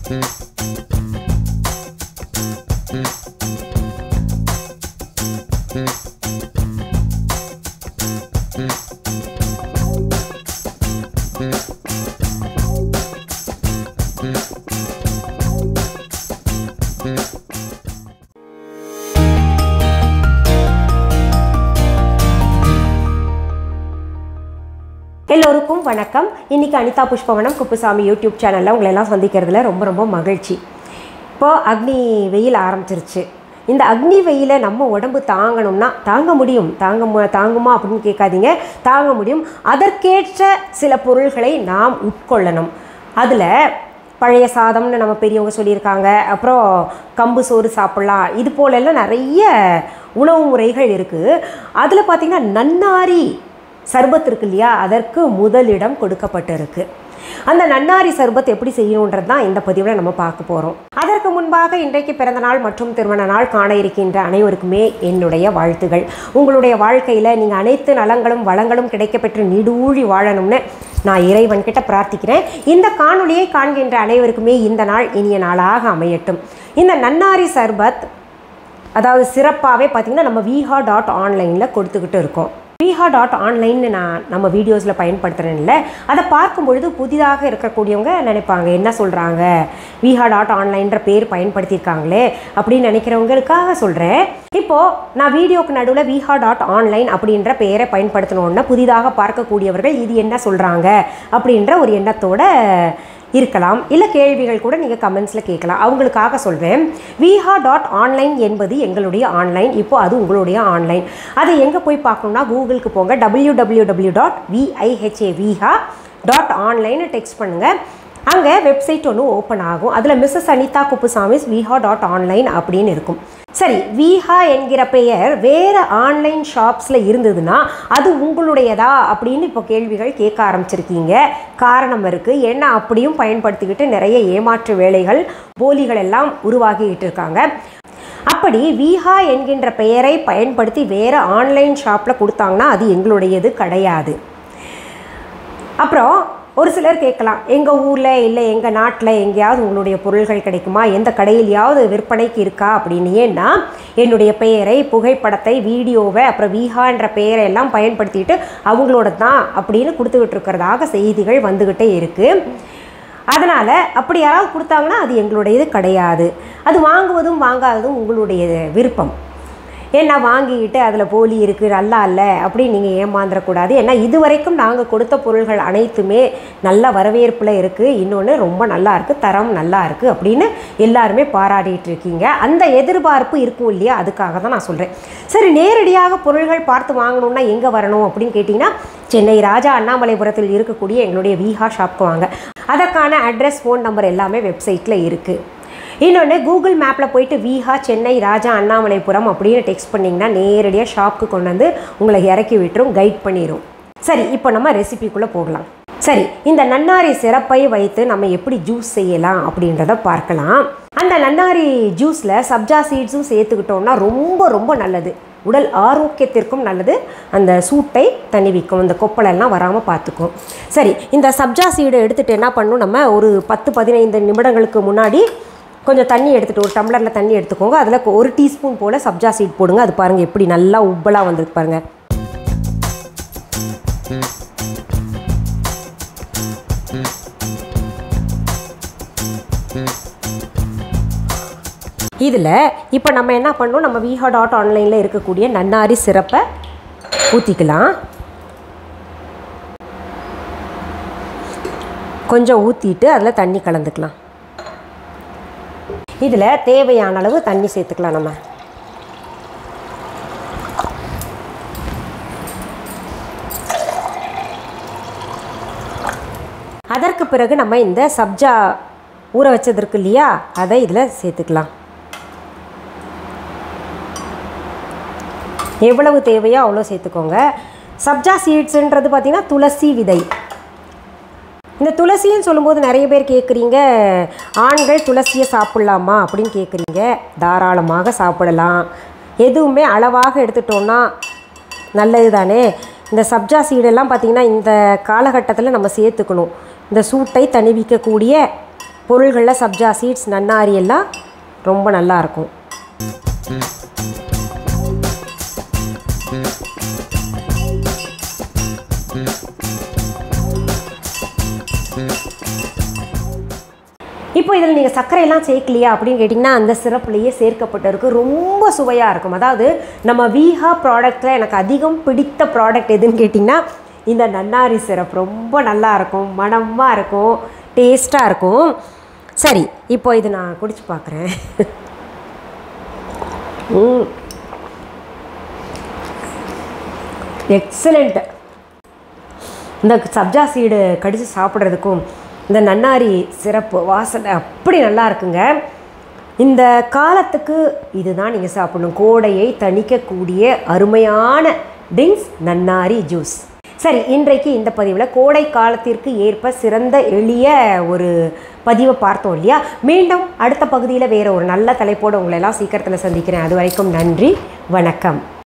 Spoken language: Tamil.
எல்லோருக்கும் வணக்கம் இன்னைக்கு அனிதா புஷ்பவனம் குப்புசாமி யூடியூப் சேனலில் உங்களை எல்லாம் சந்திக்கிறதுல ரொம்ப ரொம்ப மகிழ்ச்சி இப்போ அக்னி வெயில் ஆரம்பிச்சிருச்சு இந்த அக்னி வெயிலை நம்ம உடம்பு தாங்கணும்னா தாங்க முடியும் தாங்க மு- தாங்குமா அப்படின்னு கேட்காதீங்க தாங்க முடியும் அதற்கேற்ற சில பொருள்களை நாம் உட்கொள்ளணும் அதில் பழைய சாதம்னு நம்ம பெரியவங்க சொல்லியிருக்காங்க அப்புறம் கம்பு சோறு சாப்பிட்லாம் இது போலெல்லாம் நிறைய உணவு முறைகள் இருக்குது அதில் பார்த்திங்கன்னா நன்னாரி சர்பத் இருக்கு இல்லையா அதற்கு முதலிடம் கொடுக்கப்பட்டிருக்கு அந்த நன்னாரி சர்பத் எப்படி செய்யணுன்றது தான் இந்த பதிவில் நம்ம பார்க்க போகிறோம் அதற்கு முன்பாக இன்றைக்கு பிறந்த நாள் மற்றும் திருமண நாள் காண இருக்கின்ற அனைவருக்குமே என்னுடைய வாழ்த்துகள் உங்களுடைய வாழ்க்கையில் நீங்கள் அனைத்து நலங்களும் வளங்களும் கிடைக்கப்பெற்று நீடூழி வாழணும்னு நான் இறைவன்கிட்ட பிரார்த்திக்கிறேன் இந்த காணொளியை காண்கின்ற அனைவருக்குமே இந்த நாள் இனிய நாளாக அமையட்டும் இந்த நன்னாரி சர்பத் அதாவது சிறப்பாகவே பார்த்தீங்கன்னா நம்ம விஹா டாட் ஆன்லைனில் கொடுத்துக்கிட்டு இருக்கோம் விஹா டாட் ஆன்லைன்னு நான் நம்ம வீடியோஸில் பயன்படுத்துகிறேன்ல அதை பார்க்கும் பொழுது புதிதாக இருக்கக்கூடியவங்க நினைப்பாங்க என்ன சொல்கிறாங்க விஹா டாட் ஆன்லைன்ற பேர் பயன்படுத்தியிருக்காங்களே அப்படின்னு நினைக்கிறவங்களுக்காக சொல்கிறேன் இப்போது நான் வீடியோக்கு நடுவில் விஹா டாட் ஆன்லைன் அப்படின்ற பெயரை பயன்படுத்தணுன்னா புதிதாக பார்க்கக்கூடியவர்கள் இது என்ன சொல்கிறாங்க அப்படின்ற ஒரு எண்ணத்தோட இருக்கலாம் இல்லை கேள்விகள் கூட நீங்கள் கமெண்ட்ஸில் கேட்கலாம் அவங்களுக்காக சொல்கிறேன் விஹா டாட் ஆன்லைன் என்பது எங்களுடைய ஆன்லைன் இப்போ அது உங்களுடைய ஆன்லைன் அதை எங்கே போய் பார்க்கணும்னா கூகுளுக்கு போங்க W W W dot V I H A Viha dot online text பண்ணுங்கள் அங்கே வெப்சைட் ஒன்று ஓப்பன் ஆகும் அதில் Mrs Anitha Kuppusamy's Viha dot online அப்படின்னு இருக்கும் சரி விஹா என்கிற பெயர் வேறு ஆன்லைன் ஷாப்ஸில் இருந்ததுன்னா அது உங்களுடையதா அப்படின்னு இப்போ கேள்விகள் கேட்க ஆரம்பிச்சிருக்கீங்க காரணம் இருக்குது ஏன்னா அப்படியும் பயன்படுத்திக்கிட்டு நிறைய ஏமாற்று வேலைகள் போலிகள் எல்லாம் உருவாகிக்கிட்டு இருக்காங்க அப்படி விஹா என்கின்ற பெயரை பயன்படுத்தி வேறு ஆன்லைன் ஷாப்பில் கொடுத்தாங்கன்னா அது எங்களுடையது கிடையாது அப்புறம் ஒரு சிலர் கேட்கலாம் எங்கள் ஊரில் இல்லை எங்கள் நாட்டில் எங்கேயாவது உங்களுடைய பொருள்கள் கிடைக்குமா எந்த கடையிலையாவது விற்பனைக்கு இருக்கா அப்படின்னு ஏன்னா என்னுடைய பெயரை புகைப்படத்தை வீடியோவை அப்புறம் வீஹான்ற பெயரை எல்லாம் பயன்படுத்திட்டு அவங்களோட தான் அப்படின்னு கொடுத்துக்கிட்டு இருக்கிறதாக செய்திகள் வந்துக்கிட்டே இருக்குது அதனால் அப்படி யாராவது கொடுத்தாங்கன்னா அது எங்களுடையது கிடையாது அது வாங்குவதும் வாங்காததும் உங்களுடைய விருப்பம் ஏன்னா வாங்கிக்கிட்டு அதில் போலி இருக்குது நல்லா இல்லை அப்படின்னு நீங்கள் ஏமாந்துடக்கூடாது ஏன்னா இது வரைக்கும் நாங்கள் கொடுத்த பொருள்கள் அனைத்துமே நல்ல வரவேற்பில் இருக்குது இன்னொன்று ரொம்ப நல்லா இருக்குது தரம் நல்லா இருக்குது அப்படின்னு எல்லாருமே பாராட்டிகிட்டு இருக்கீங்க அந்த எதிர்பார்ப்பு இருக்கும் இல்லையா அதுக்காக தான் நான் சொல்கிறேன் சரி நேரடியாக பொருள்கள் பார்த்து வாங்கணும்னா எங்கே வரணும் அப்படின்னு கேட்டிங்கன்னா சென்னை ராஜா அண்ணாமலைபுரத்தில் இருக்கக்கூடிய எங்களுடைய விஹா ஷாப்க்கு வாங்க அதற்கான அட்ரஸ் ஃபோன் நம்பர் எல்லாமே வெப்சைட்டில் இருக்குது இன்னொன்று கூகுள் மேப்பில் போயிட்டு விஹா சென்னை ராஜா அண்ணாமலைபுரம் அப்படின்னு டெக்ஸ்ட் பண்ணிங்கன்னா நேரடியாக ஷாப்புக்கு கொண்டு வந்து உங்களை இறக்கி விட்டுரும் கைட் பண்ணிடும் சரி இப்போ நம்ம ரெசிபிக்குள்ளே போகலாம் சரி இந்த நன்னாரி சிறப்பை வைத்து நம்ம எப்படி ஜூஸ் செய்யலாம் அப்படின்றத பார்க்கலாம் அந்த நன்னாரி ஜூஸில் சப்ஜா சீட்ஸும் சேர்த்துக்கிட்டோம்னா ரொம்ப ரொம்ப நல்லது உடல் ஆரோக்கியத்திற்கும் நல்லது அந்த சூட்டை தணிவிக்கும் இந்த கொப்பளெல்லாம் வராமல் பார்த்துக்கும் சரி இந்த சப்ஜா சீடை எடுத்துகிட்டு என்ன பண்ணணும் நம்ம ஒரு பத்து பதினைந்து நிமிடங்களுக்கு முன்னாடி கொஞ்சம் தண்ணி எடுத்துகிட்டு ஒரு டம்ளரில் தண்ணி எடுத்துக்கோங்க அதில் ஒரு டீஸ்பூன் போல் சப்ஜா சீட் போடுங்க அது பாருங்கள் எப்படி நல்லா உப்பலாக வந்திருக்கு பாருங்கள் இதில் இப்போ நம்ம என்ன பண்ணோம் நம்ம விஹா டாட் ஆன்லைனில் இருக்கக்கூடிய நன்னாரி சிறப்பை ஊற்றிக்கலாம் கொஞ்சம் ஊற்றிட்டு அதில் தண்ணி கலந்துக்கலாம் இதில் தேவையான அளவு தண்ணி சேர்த்துக்கலாம் நம்ம அதற்கு பிறகு நம்ம இந்த சப்ஜா ஊற வச்சது இருக்கு இல்லையா அதை இதில் சேர்த்துக்கலாம் எவ்வளவு தேவையோ அவ்வளோ சேர்த்துக்கோங்க சப்ஜா சீட்ஸுன்றது பார்த்திங்கன்னா துளசி விதை இந்த துளசின்னு சொல்லும்போது நிறைய பேர் கேட்குறீங்க ஆண்கள் துளசியை சாப்பிட்லாமா அப்படின்னு கேட்குறீங்க தாராளமாக சாப்பிடலாம் எதுவுமே அளவாக எடுத்துட்டோன்னா நல்லது தானே இந்த சப்ஜா சீடெல்லாம் பார்த்திங்கன்னா இந்த காலகட்டத்தில் நம்ம சேர்த்துக்கணும் இந்த சூட்டை தணிவிக்கக்கூடிய பொருள்களில் சப்ஜா சீட்ஸ் நன்னாரி எல்லாம் ரொம்ப நல்லா இருக்கும் இப்போ இதில் நீங்கள் சர்க்கரையெல்லாம் சேர்க்கலையா அப்படின்னு கேட்டிங்கன்னா அந்த சிறப்புலேயே சேர்க்கப்பட்டிருக்கு ரொம்ப சுவையாக இருக்கும் அதாவது நம்ம வீஹா ப்ராடக்ட்டில் எனக்கு அதிகம் பிடித்த ப்ராடக்ட் எதுன்னு கேட்டிங்கன்னா இந்த நன்னாரி சிரப் ரொம்ப நல்லா இருக்கும் மணமாக இருக்கும் டேஸ்ட்டாக இருக்கும் சரி இப்போ இது நான் குடிச்சு பார்க்குறேன் எக்ஸலண்ட் இந்த சப்ஜா சீடு கடித்து சாப்பிட்றதுக்கும் இந்த நன்னாரி சிறப்பு வாசனை அப்படி நல்லா இருக்குங்க இந்த காலத்துக்கு இதுதான் நீங்கள் சாப்பிடணும் கோடையை தணிக்கக்கூடிய அருமையான ட்ரிங்க்ஸ் நன்னாரி ஜூஸ் சரி இன்றைக்கு இந்த பதிவில் கோடை காலத்திற்கு ஏற்ப சிறந்த எளிய ஒரு பதிவை பார்த்தோம் இல்லையா மீண்டும் அடுத்த பகுதியில் வேறு ஒரு நல்ல தலைப்போடு உங்களை எல்லாம் சீக்கிரத்தில் சந்திக்கிறேன் அது வரைக்கும் நன்றி வணக்கம்